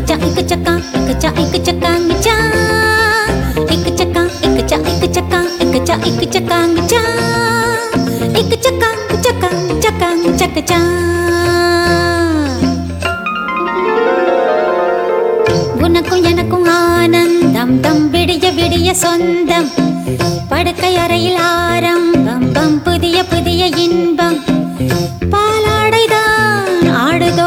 चा एक चक्का एक चा एक चक्का चा एक चक्का एक चा एक चक्का एक चा एक चक्का चा एक चक्का चक्का चक्का चक चा உனக்கும் எனக்கும் ஆனந்தம் தம் விடிய விடிய சொந்தம் படுக்கை அறையில் ஆரம்பம் பம் புதிய புதிய இன்பம் பாலாடைதான் ஆடுதோ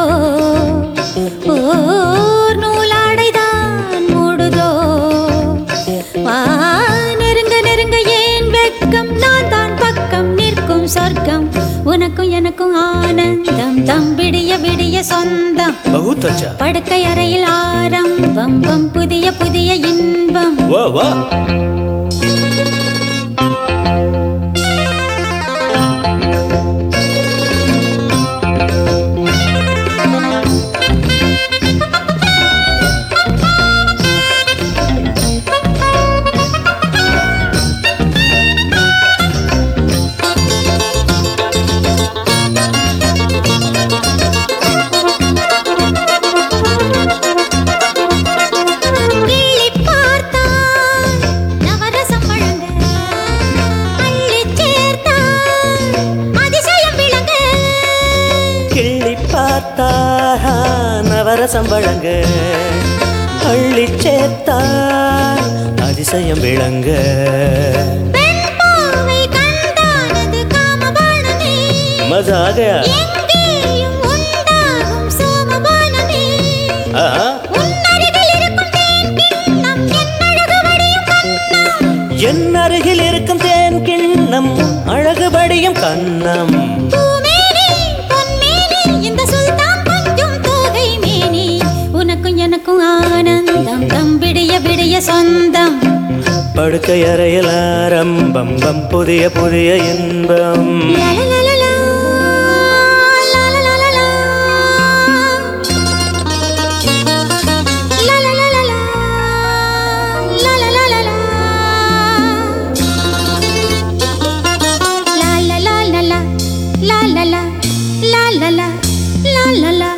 ஓர் நூலாடைதான் மூடுதோ வா நெருங்க நெருங்க ஏன் வெட்கம் நான் தான் பக்கம் நிற்கும் சொர்க்கம் உனக்கும் எனக்கும் ஆனந்தம் தம் விடிய விடிய சொந்தம் बहुत अच्छा படுக்கை அறையில் ஆரம்பம் பம் புதிய புதிய இன்பம் वाह वाह கிள்ளி பார்த்தான் நவரசம் வழங்க அள்ளிச் சேர்த்தான் அதிசயம் விளங்க கிள்ளி பார்த்தா நவரசம் வழங்க அள்ளி சேர்த்தா அதிசயம் விளங்க வெண்பாவை கண்டானது காமபானமே மஜா ஆ கயா எங்கேயும் உண்டாகும் சோமபானமே ஆஹா. உன்னருகில் இருக்கும் தேன் கிண்ணம் என்னழகு வடியும் கண்ணம் என் அருகில் இருக்கும் தேன் கிண்ணம் அழகுபடியும் கண்ணம் பூமேனி பொன்மேனி இந்த சுல்தான் கொஞ்சம் தோகை மேனி உனக்கும் எனக்கும் ஆனந்தம் தம் விடிய விடிய சொந்தம் படுக்கை அறையில் ஆரம்பம் பம் புதிய புதிய இன்பம் லலலலலா, லலலலலா. லலலலலா, லலலலலா. லாலலாலலா, லாலலா, லாலலா, லாலலா.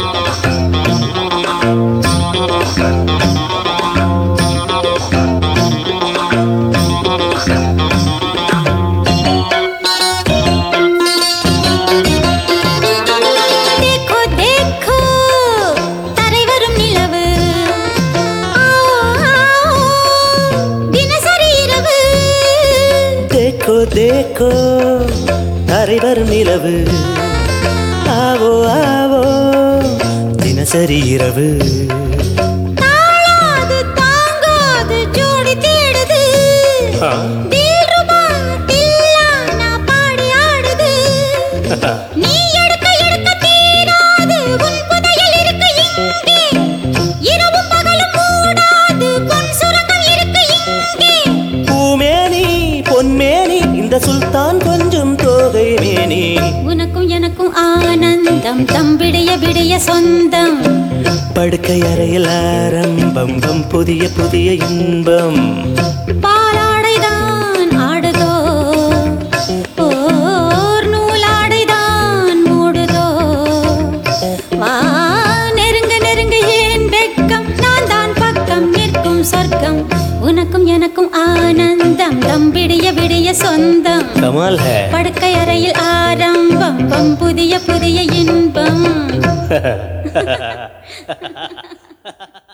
देखो देखो தரை வரும் நிலவு ஆவோ, ஆவோ, தினசரி இரவு தேக்கோ தேக்கோ தரை வரும் நிலவு ஆவோ ஆவோ தினசரி இரவு தாழாது தாங்காது ஜோடி தேடுது ஆ. தில்ருபா தில்லானா பாடி ஆடுது நீ எடுக்க எடுக்க தீராது உன் புதையல் இருக்கு இங்கே இரவும் பகலும் மூடாது பொன் சுரங்கம் இருக்கு இங்கே பூமேனி பொன்மேனி இந்த சுல்தான் கொஞ்சம் தோகை மேனி உனக்கும் எனக்கும் ஆனந்தம் தம் விடிய விடிய சொந்தம் படுக்கை அறையில் ஆரம்பம் பம் புதிய புதிய இன்பம் பாலாடைதான் ஆடுதோ ஓர் நூலாடைதான் மூடுதோ வா நெருங்க நெருங்க ஏன் வெட்கம் நான் தான் பக்கம் நிற்கும் சொர்க்கம் உனக்கும் எனக்கும் ஆனந்தம் தம் விடிய விடிய சொந்தம் கமால் ஹே படுக்கை அறையில் ஆரம்பம் பம் புதிய புதிய இன்பம்